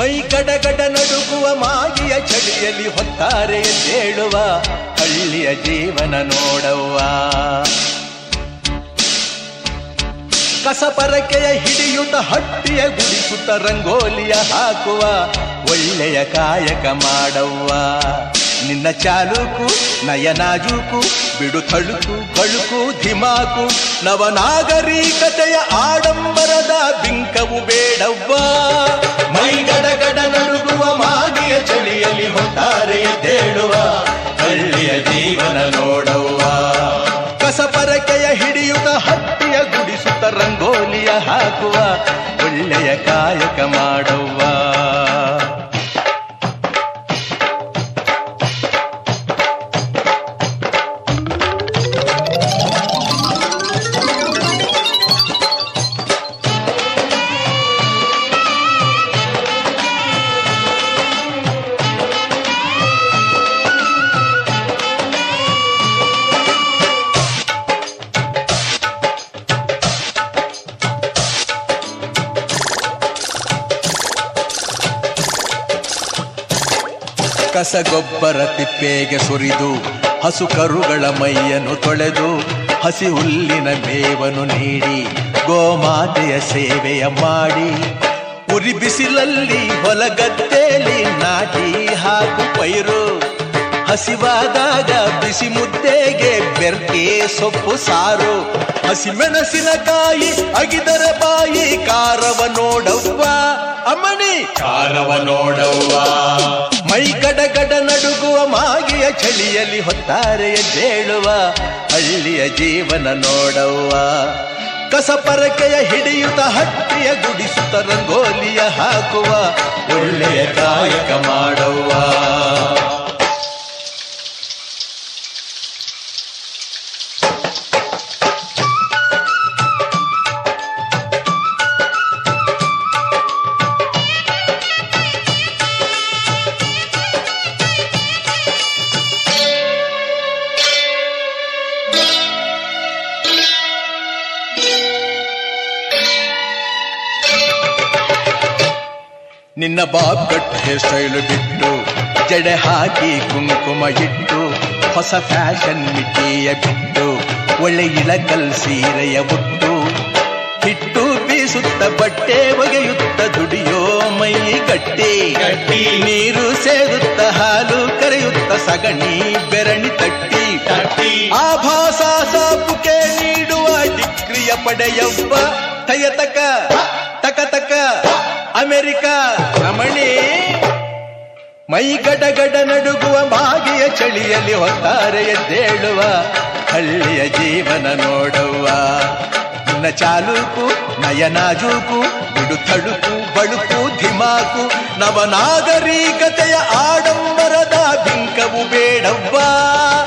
ಮೈ ಗಡಗಡ ನಡುಗುವ ಮಾಗಿಯ ಚಳಿಯಲ್ಲಿ ಹೊತ್ತಾರೆ ಎದ್ದೇಳುವ ಹಳ್ಳಿಯ ಜೀವನ ನೋಡವ್ವ ಕಸಪರಕೆಯ ಹಿಡಿಯುತ್ತ ಹಟ್ಟಿಯ ಗುಡಿಸುತ್ತ ರಂಗೋಲಿಯ ಹಾಕುವ ಒಳ್ಳೆಯ ಕಾಯಕ ಮಾಡವ್ವ ನಿನ್ನ ಚಾಲುಕು ನಯನಾಜೂಕು ಬಿಡು ತಳುಕು ಬಳುಕು ಧಿಮಾಕು ನವನಾಗರಿಕತೆಯ ಆಡಂಬರದ ಬಿಂಕವು ಬೇಡವ್ವ ಮೈ ಗಡಗಡ ನಡುಗುವ ಮಾಗಿಯ ಚಳಿಯಲ್ಲಿ ಹೊತ್ತಾರೆ ಎದ್ದೇಳುವ ಹಳ್ಳಿಯ ಜೀವನ ನೋಡವ್ವ ಕಸಪರಕೆಯ ಹಿಡಿಯುತ್ತ ಹಟ್ಟಿಯ ಗುಡಿಸುತ್ತ ರಂಗೋಲಿಯ ಹಾಕುವ ಒಳ್ಳೆಯ ಕಾಯಕ ಮಾಡುವ ಕಸಗೊಬ್ಬರ ತಿಪ್ಪೆಗೆ ಸುರಿದು ಹಸು ಕರುಗಳ ಮೈಯನ್ನು ತೊಳೆದು ಹಸಿ ಹುಲ್ಲಿನ ಮೇವನ್ನು ನೀಡಿ ಗೋಮಾತೆಯ ಸೇವೆಯ ಮಾಡಿ ಉರಿ ಬಿಸಿಲಲ್ಲಿ ಹೊಲಗದ್ದೆಯಲ್ಲಿ ನಾಟಿ ಹಾಕು ಪೈರು ಹಸಿವಾದಾಗ ಬಿಸಿ ಮುದ್ದೆಗೆ ಬೆರ್ಕೆ ಸೊಪ್ಪು ಸಾರು ಹಸಿ ಮೆಣಸಿನಕಾಯಿ ಅಗಿದರ ಬಾಯಿ ಕಾರವ ನೋಡವ್ವ ಅಮ್ಮಣಿ ಕಾರವ ನೋಡವ್ವ ಮೈ ಗಡಗಡ ನಡುಗುವ ಮಾಗಿಯ ಚಳಿಯಲ್ಲಿ ಹೊತ್ತಾರೆ ಎದ್ದೇಳುವ ಹಳ್ಳಿಯ ಜೀವನ ನೋಡವ್ವ ಕಸಪರಕೆಯ ಹಿಡಿಯುತ್ತ ಹಟ್ಟಿಯ ಗುಡಿಸುತ್ತ ರಂಗೋಲಿಯ ಹಾಕುವ ಒಳ್ಳೆಯ ಕಾಯಕ ಮಾಡವ್ವ ನಿನ್ನ ಬಾಬ್ ಕಟ್ ಹೇರ್ ಸ್ಟೈಲ್ ಬಿಟ್ಟು ಜಡೆ ಹಾಕಿ ಕುಂಕುಮ ಇಟ್ಟು ಹೊಸ ಫ್ಯಾಷನ್ ಮಿಟ್ಟಿಯ ಬಿಟ್ಟು ಒಳ್ಳೆ ಇಳಕಲ್ ಸೀರೆಯ ಉಟ್ಟು ಹಿಟ್ಟು ಬೀಸುತ್ತ ಬಟ್ಟೆ ಒಗೆಯುತ್ತ ದುಡಿಯೋ ಮೈ ಗಟ್ಟಿ ಗಟ್ಟಿ. ನೀರು ಸೇದುತ್ತ ಹಾಲು ಕರೆಯುತ್ತ ಸಗಣಿ ಬೆರಣಿ ತಟ್ಟಿ ತಟ್ಟಿ. ಆಭಾಸ ಸಾಪುಕೆ ನೀಡುವ ಡಿಗ್ರಿಯ ಪಡೆಯವ್ವ ತಯತಕ ತಕ ತಕ ಅಮೆರಿಕ ರಮಣಿ ಮೈ ಗಡಗಡ ನಡುಗುವ ಮಾಗಿಯ ಚಳಿಯಲ್ಲಿ ಹೊತ್ತಾರೆ ಎದ್ದೇಳುವ ಹಳ್ಳಿಯ ಜೀವನ ನೋಡುವ ನಿನ್ನ ಚಾಲುಕು ನಯನಾಜೂಕು ಬಿಡು ತಳುಕು ಬಳುಕು ಧಿಮಾಕು ನವನಾಗರಿಕತೆಯ ಆಡಂಬರದ ಬಿಂಕವು ಬೇಡವ್ವ